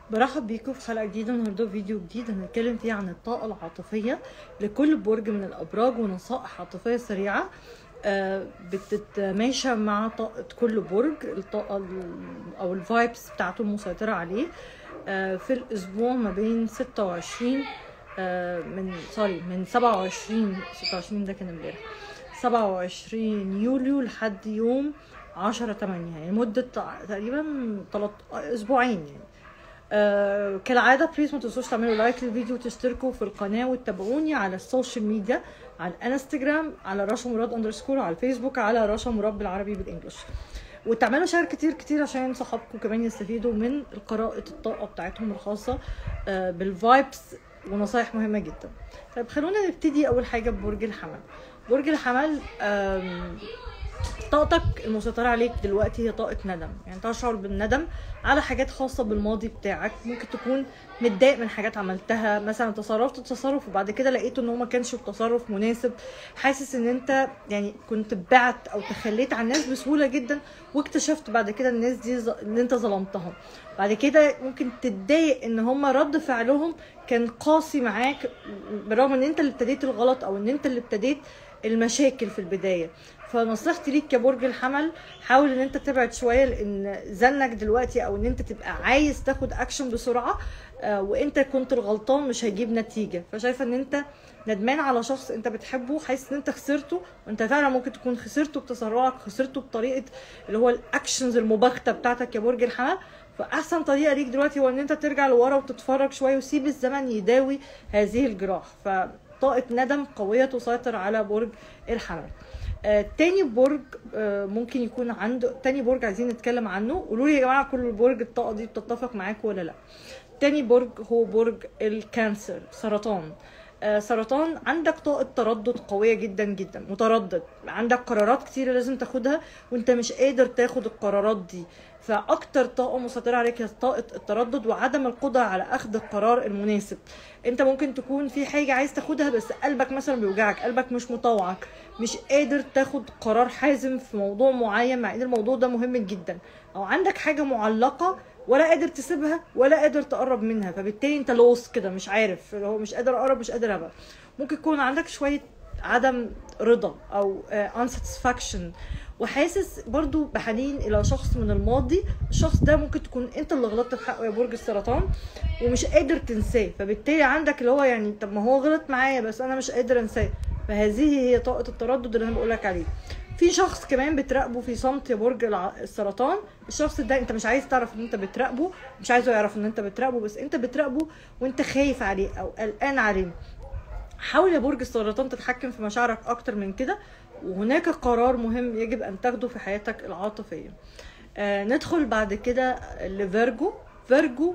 برحب بيكم في حلقة جديدة النهاردة فيديو جديد هنتكلم فيه عن الطاقة العاطفية لكل برج من الأبراج ونصائح عاطفية سريعة آه، بتتماشى مع طاقة كل برج الطاقة ال- أو الفايبس بتاعته المسيطرة عليه آه، في الأسبوع ما بين 26 آه، من سوري من 27 26 ده كان امبارح 27 يوليو لحد يوم 10 8 يعني مدة تقريبا تلت اسبوعين يعني آه كالعادة بليز ما تنسوش تعملوا لايك للفيديو وتشتركوا في القناة وتتابعوني على السوشيال ميديا على الانستجرام على رشا مراد اندرسكور على الفيسبوك على رشا مراد بالعربي بالانجلش وتعملوا شير كتير كتير عشان صحابكم كمان يستفيدوا من قراءة الطاقة بتاعتهم الخاصة آه بالفايبس ونصايح مهمة جدا طيب خلونا نبتدي أول حاجة ببرج الحمل برج الحمل آم، طاقتك المسيطرة عليك دلوقتي هي طاقة ندم يعني تشعر بالندم على حاجات خاصة بالماضي بتاعك ممكن تكون متضايق من حاجات عملتها مثلا تصرفت تصرف وبعد كده لقيت ان هو ما كانش تصرف مناسب حاسس ان انت يعني كنت بعت او تخليت عن الناس بسهولة جدا واكتشفت بعد كده الناس دي ز- ان انت ظلمتهم بعد كده ممكن تتضايق ان هم رد فعلهم كان قاسي معاك بالرغم ان انت اللي ابتديت الغلط او ان انت اللي ابتديت المشاكل في البدايه فنصيحتي ليك كبرج الحمل حاول ان انت تبعد شويه لان زنك دلوقتي او ان انت تبقى عايز تاخد اكشن بسرعه آه، وانت كنت الغلطان مش هيجيب نتيجه فشايفه ان انت ندمان على شخص انت بتحبه حاسس ان انت خسرته وانت فعلا ممكن تكون خسرته بتسرعك خسرته بطريقه اللي هو الاكشنز المباغته بتاعتك يا برج الحمل فاحسن طريقه ليك دلوقتي هو ان انت ترجع لورا وتتفرج شويه وسيب الزمن يداوي هذه الجراح فطاقه ندم قويه تسيطر على برج الحمل آه، تاني برج آه، ممكن يكون عنده تاني برج عايزين نتكلم عنه قولوا لي يا جماعه كل برج الطاقه دي بتتفق معاكم ولا لا تاني برج هو برج الكانسر سرطان آه، سرطان عندك طاقة تردد قوية جدا جدا متردد عندك قرارات كتيرة لازم تاخدها وانت مش قادر تاخد القرارات دي فاكتر طاقة مسيطرة عليك هي طاقة التردد وعدم القدرة على اخذ القرار المناسب انت ممكن تكون في حاجة عايز تاخدها بس قلبك مثلا بيوجعك قلبك مش مطوعك مش قادر تاخد قرار حازم في موضوع معين مع ان الموضوع ده مهم جدا او عندك حاجة معلقة ولا قادر تسيبها ولا قادر تقرب منها فبالتالي انت لوس كده مش عارف اللي هو مش قادر اقرب مش قادر ابعد ممكن يكون عندك شويه عدم رضا او unsatisfaction وحاسس برضو بحنين الى شخص من الماضي الشخص ده ممكن تكون انت اللي غلطت في حقه يا برج السرطان ومش قادر تنساه فبالتالي عندك اللي هو يعني طب ما هو غلط معايا بس انا مش قادر انساه فهذه هي طاقه التردد اللي انا بقولك عليه في شخص كمان بتراقبه في صمت يا برج الع- السرطان الشخص ده انت مش عايز تعرف ان انت بتراقبه مش عايزه يعرف ان انت بتراقبه بس انت بتراقبه وانت خايف عليه او قلقان عليه حاول يا برج السرطان تتحكم في مشاعرك اكتر من كده وهناك قرار مهم يجب ان تاخده في حياتك العاطفيه آه ندخل بعد كده لفيرجو فيرجو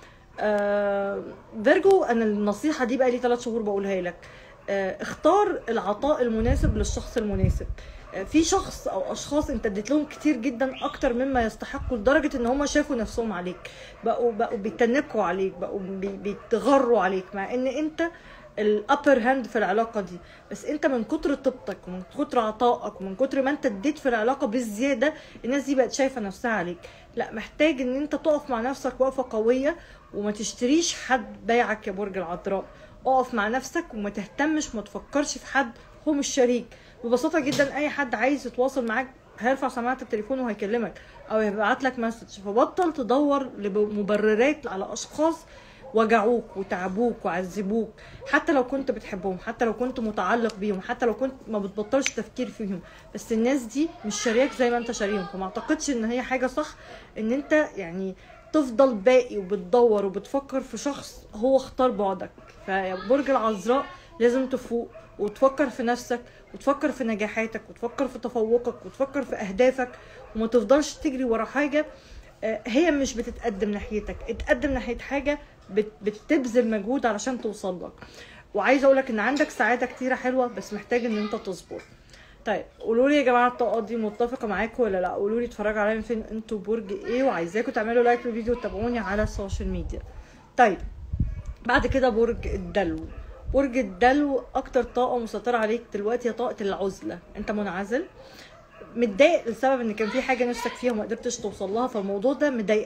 آه فيرجو انا النصيحه دي بقى لي 3 شهور بقولها لك آه اختار العطاء المناسب للشخص المناسب آه في شخص او اشخاص انت اديت لهم كتير جدا اكتر مما يستحقوا لدرجه ان هم شافوا نفسهم عليك بقوا بقوا بيتنكوا عليك بقوا بي- بيتغروا عليك مع ان انت الابر هاند في العلاقه دي بس انت من كتر طيبتك ومن كتر عطائك ومن كتر ما انت اديت في العلاقه بالزياده الناس دي بقت شايفه نفسها عليك لا محتاج ان انت تقف مع نفسك وقفه قويه وما تشتريش حد بايعك يا برج العذراء اقف مع نفسك وما تهتمش ما تفكرش في حد هو مش شريك ببساطه جدا اي حد عايز يتواصل معاك هيرفع سماعه التليفون وهيكلمك او هيبعت لك مسج فبطل تدور لمبررات على اشخاص وجعوك وتعبوك وعذبوك حتى لو كنت بتحبهم حتى لو كنت متعلق بيهم حتى لو كنت ما بتبطلش تفكير فيهم بس الناس دي مش شارياك زي ما انت شاريهم فما اعتقدش ان هي حاجه صح ان انت يعني تفضل باقي وبتدور وبتفكر في شخص هو اختار بعدك فيا برج العذراء لازم تفوق وتفكر في نفسك وتفكر في نجاحاتك وتفكر في تفوقك وتفكر في اهدافك وما تفضلش تجري ورا حاجه آه، هي مش بتتقدم ناحيتك اتقدم ناحيه حاجه بت- بتبذل مجهود علشان توصل لك وعايزه اقول لك ان عندك سعاده كتيره حلوه بس محتاج ان انت تصبر طيب قولوا لي يا جماعه الطاقه دي متفقه معاكم ولا لا قولوا لي اتفرجوا عليا من فين انتوا برج ايه وعايزاكم تعملوا لايك للفيديو وتتابعوني على السوشيال ميديا طيب بعد كده برج الدلو برج الدلو اكتر طاقه مسيطره عليك دلوقتي هي طاقه العزله انت منعزل متضايق لسبب ان كان في حاجه نفسك فيها وما قدرتش توصل لها فالموضوع ده مضايقك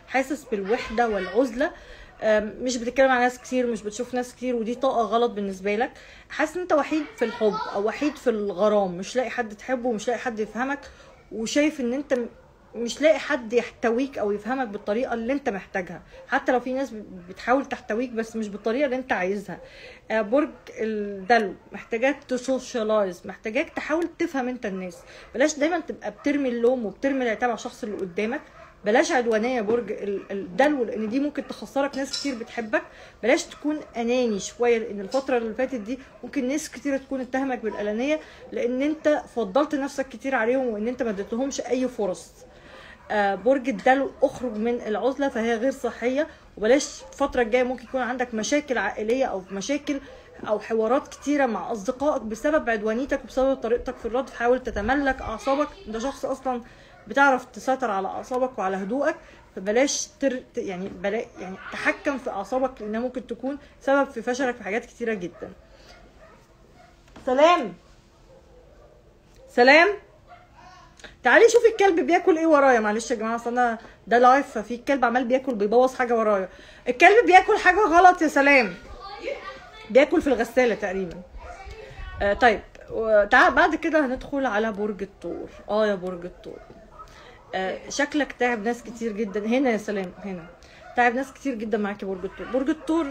حاسس بالوحده والعزله آم، مش بتتكلم مع ناس كتير مش بتشوف ناس كتير ودي طاقه غلط بالنسبه لك حاسس ان انت وحيد في الحب او وحيد في الغرام مش لاقي حد تحبه ومش لاقي حد يفهمك وشايف ان انت م- مش لاقي حد يحتويك او يفهمك بالطريقه اللي انت محتاجها حتى لو في ناس بتحاول تحتويك بس مش بالطريقه اللي انت عايزها آه، برج الدلو محتاجاك تسوشيالايز محتاجاك تحاول تفهم انت الناس بلاش دايما تبقى بترمي اللوم وبترمي العتاب على الشخص اللي قدامك بلاش عدوانيه يا برج ال- الدلو لان دي ممكن تخسرك ناس كتير بتحبك بلاش تكون اناني شويه لان الفتره اللي فاتت دي ممكن ناس كتير تكون اتهمك بالانانيه لان انت فضلت نفسك كتير عليهم وان انت ما اديتلهمش اي فرص آه، برج الدلو اخرج من العزله فهي غير صحيه وبلاش الفتره الجايه ممكن يكون عندك مشاكل عائليه او مشاكل او حوارات كتيره مع اصدقائك بسبب عدوانيتك وبسبب طريقتك في الرد فحاول تتملك اعصابك انت شخص اصلا بتعرف تسيطر على اعصابك وعلى هدوءك فبلاش تر... يعني بلا... يعني تحكم في اعصابك لانها ممكن تكون سبب في فشلك في حاجات كتيره جدا سلام سلام تعالي شوفي الكلب بياكل ايه ورايا معلش يا جماعه اصل انا ده لايف ففي الكلب عمال بياكل بيبوظ حاجه ورايا الكلب بياكل حاجه غلط يا سلام بياكل في الغساله تقريبا آه طيب تعال بعد كده هندخل على برج الثور اه يا برج الثور آه شكلك تعب ناس كتير جدا هنا يا سلام هنا تعب ناس كتير جدا معاك يا برج الثور برج الثور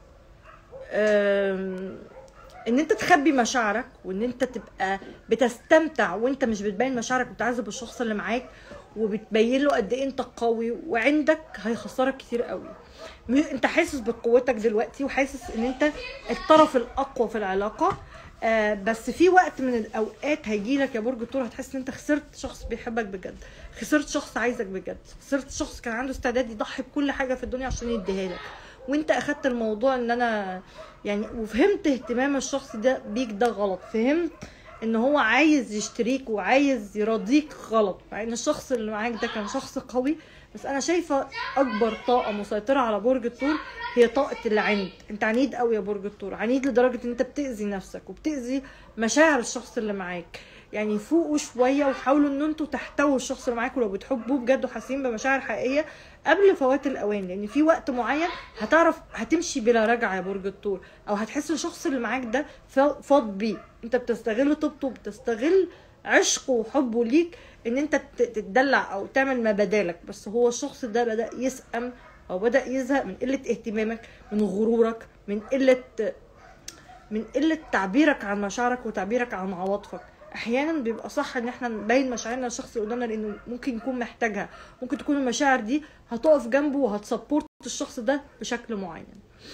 آم، ان انت تخبي مشاعرك وان انت تبقى بتستمتع وانت مش بتبين مشاعرك بتعذب الشخص اللي معاك وبتبين له قد ايه انت قوي وعندك هيخسرك كتير قوي م- انت حاسس بقوتك دلوقتي وحاسس ان انت الطرف الاقوى في العلاقه آه بس في وقت من الاوقات هيجي لك يا برج الثور هتحس ان انت خسرت شخص بيحبك بجد خسرت شخص عايزك بجد خسرت شخص كان عنده استعداد يضحي بكل حاجه في الدنيا عشان يديها لك وانت اخدت الموضوع ان انا يعني وفهمت اهتمام الشخص ده بيك ده غلط فهمت ان هو عايز يشتريك وعايز يرضيك غلط مع ان الشخص اللي معاك ده كان شخص قوي بس انا شايفه اكبر طاقه مسيطره على برج الثور هي طاقه العند انت عنيد قوي يا برج الثور عنيد لدرجه ان انت بتاذي نفسك وبتاذي مشاعر الشخص اللي معاك يعني فوقوا شويه وحاولوا ان انتوا تحتووا الشخص اللي معاك ولو بتحبوه بجد وحاسين بمشاعر حقيقيه قبل فوات الاوان لان في وقت معين هتعرف هتمشي بلا رجعه يا برج الثور او هتحس الشخص اللي معاك ده فا- فاض بيه انت بتستغل طيبته بتستغل عشقه وحبه ليك ان انت ت- تتدلع او تعمل ما بدالك بس هو الشخص ده بدا يسأم او بدا يزهق من قله اهتمامك من غرورك من قله من قله تعبيرك عن مشاعرك وتعبيرك عن عواطفك احيانا بيبقى صح ان احنا نبين مشاعرنا للشخص اللي قدامنا لانه ممكن يكون محتاجها ممكن تكون المشاعر دي هتقف جنبه وهتسبورت الشخص ده بشكل معين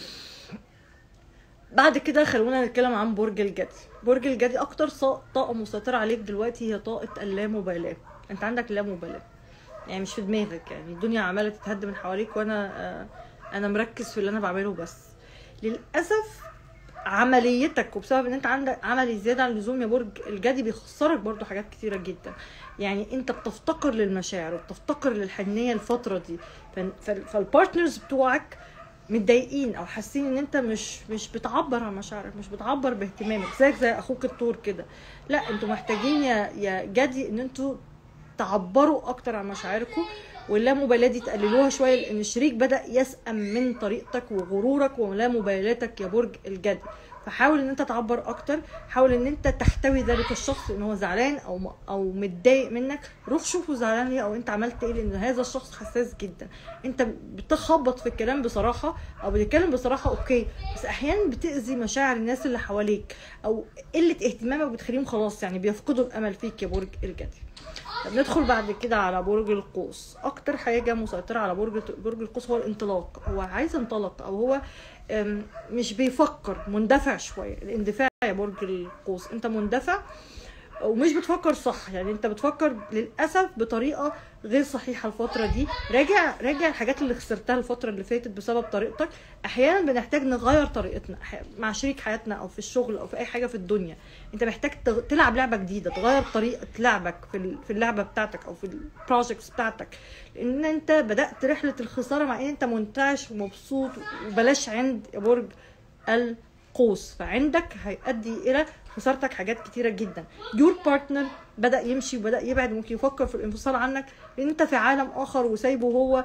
بعد كده خلونا نتكلم عن برج الجدي برج الجدي اكتر صا- طاقه مسيطره عليك دلوقتي هي طاقه اللامبالاه انت عندك اللامبالاه يعني مش في دماغك يعني الدنيا عماله تتهد من حواليك وانا آه، انا مركز في اللي انا بعمله بس للاسف عمليتك وبسبب ان انت عندك عملي زياده عن اللزوم يا برج الجدي بيخسرك برضو حاجات كتيره جدا يعني انت بتفتقر للمشاعر وبتفتقر للحنيه الفتره دي فال- فال- فالبارتنرز بتوعك متضايقين او حاسين ان انت مش مش بتعبر عن مشاعرك مش بتعبر باهتمامك زيك زي اخوك الطور كده لا انتوا محتاجين يا يا جدي ان انتوا تعبروا اكتر عن مشاعركم واللامبالاه دي تقللوها شويه لان الشريك بدا يسأم من طريقتك وغرورك ولامبالاتك يا برج الجدي فحاول ان انت تعبر اكتر حاول ان انت تحتوي ذلك الشخص ان هو زعلان او او متضايق منك روح شوفه زعلان ليه او انت عملت ايه لان هذا الشخص حساس جدا انت بتخبط في الكلام بصراحه او بتتكلم بصراحه اوكي بس احيانا بتاذي مشاعر الناس اللي حواليك او قله اهتمامك بتخليهم خلاص يعني بيفقدوا الامل فيك يا برج الجدي طب ندخل بعد كده على برج القوس اكتر حاجه مسيطره على برج برج القوس هو الانطلاق هو عايز ينطلق او هو أم، مش بيفكر مندفع شويه الاندفاع يا برج القوس انت مندفع ومش بتفكر صح يعني انت بتفكر للاسف بطريقه غير صحيحه الفتره دي راجع راجع الحاجات اللي خسرتها الفتره اللي فاتت بسبب طريقتك احيانا بنحتاج نغير طريقتنا أح- مع شريك حياتنا او في الشغل او في اي حاجه في الدنيا انت محتاج تغ- تلعب لعبه جديده تغير طريقه لعبك في ال- في اللعبه بتاعتك او في البروجكتس بتاعتك لان انت بدات رحله الخساره مع ان انت منتعش ومبسوط وبلاش عند يا برج القوس فعندك هيؤدي الى خسارتك حاجات كتيره جدا يور بارتنر بدا يمشي وبدا يبعد ممكن يفكر في الانفصال عنك لان انت في عالم اخر وسايبه هو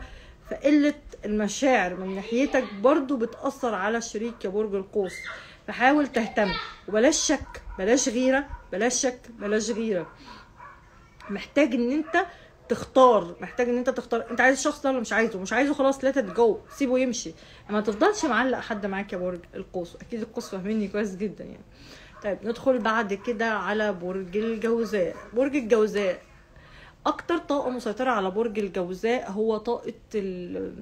فقلة المشاعر من ناحيتك برضو بتأثر على الشريك يا برج القوس فحاول تهتم وبلاش شك بلاش غيرة بلاش شك بلاش غيرة محتاج ان انت تختار محتاج ان انت تختار انت عايز الشخص ده ولا مش عايزه مش عايزه خلاص لا جو سيبه يمشي ما تفضلش معلق حد معاك يا برج القوس اكيد القوس فاهميني كويس جدا يعني طيب ندخل بعد كده على برج الجوزاء برج الجوزاء اكتر طاقه مسيطره على برج الجوزاء هو طاقه ال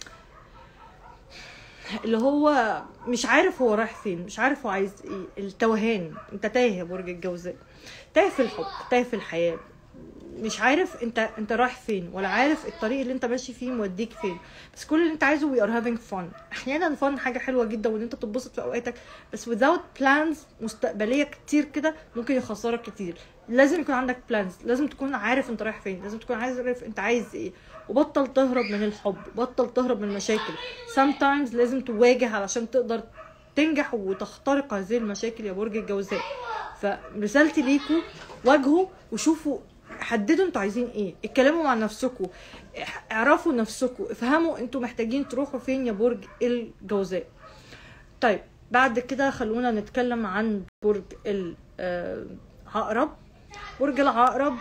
اللي هو مش عارف هو رايح فين مش عارف هو عايز ايه التوهان انت تايه يا برج الجوزاء تايه في الحب تايه في الحياه مش عارف انت انت رايح فين ولا عارف الطريق اللي انت ماشي فيه موديك فين بس كل اللي انت عايزه وي ار هافينج فن احيانا فن حاجه حلوه جدا وان انت تتبسط في اوقاتك بس without plans مستقبليه كتير كده ممكن يخسرك كتير لازم يكون عندك بلانز لازم تكون عارف انت رايح فين لازم تكون عارف انت عايز ايه وبطل تهرب من الحب بطل تهرب من المشاكل sometimes لازم تواجه علشان تقدر تنجح وتخترق هذه المشاكل يا برج الجوزاء فرسالتي ليكم واجهوا وشوفوا حددوا انتوا عايزين ايه اتكلموا مع نفسكم اعرفوا نفسكم افهموا انتوا محتاجين تروحوا فين يا برج الجوزاء طيب بعد كده خلونا نتكلم عن برج العقرب برج العقرب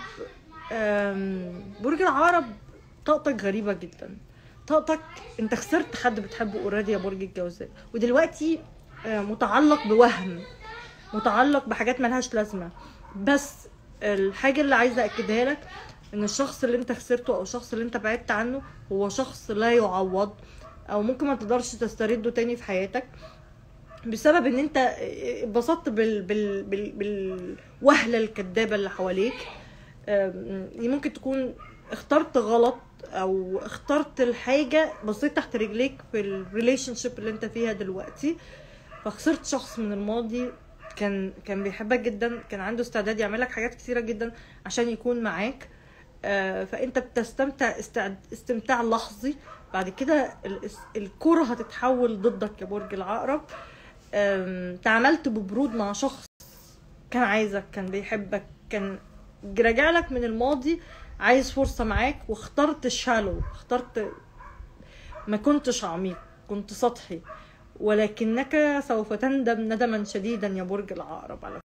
برج العقرب طاقتك غريبة جدا طاقتك انت خسرت حد بتحبه اوريدي يا برج الجوزاء ودلوقتي متعلق بوهم متعلق بحاجات ملهاش لازمة بس الحاجة اللي عايزة أكدها لك إن الشخص اللي أنت خسرته أو الشخص اللي أنت بعدت عنه هو شخص لا يعوض أو ممكن ما تقدرش تسترده تاني في حياتك بسبب ان انت اتبسطت بال... بال... بال... بالوهله الكدابه اللي حواليك ممكن تكون اخترت غلط او اخترت الحاجه بصيت تحت رجليك في الريليشن شيب اللي انت فيها دلوقتي فخسرت شخص من الماضي كان كان بيحبك جدا كان عنده استعداد يعمل لك حاجات كتيره جدا عشان يكون معاك فانت بتستمتع استمتاع لحظي بعد كده الكره هتتحول ضدك يا برج العقرب تعاملت ببرود مع شخص كان عايزك كان بيحبك كان راجع لك من الماضي عايز فرصة معاك واخترت الشالو اخترت ما كنتش عميق كنت سطحي ولكنك سوف تندم ندما شديدا يا برج العقرب على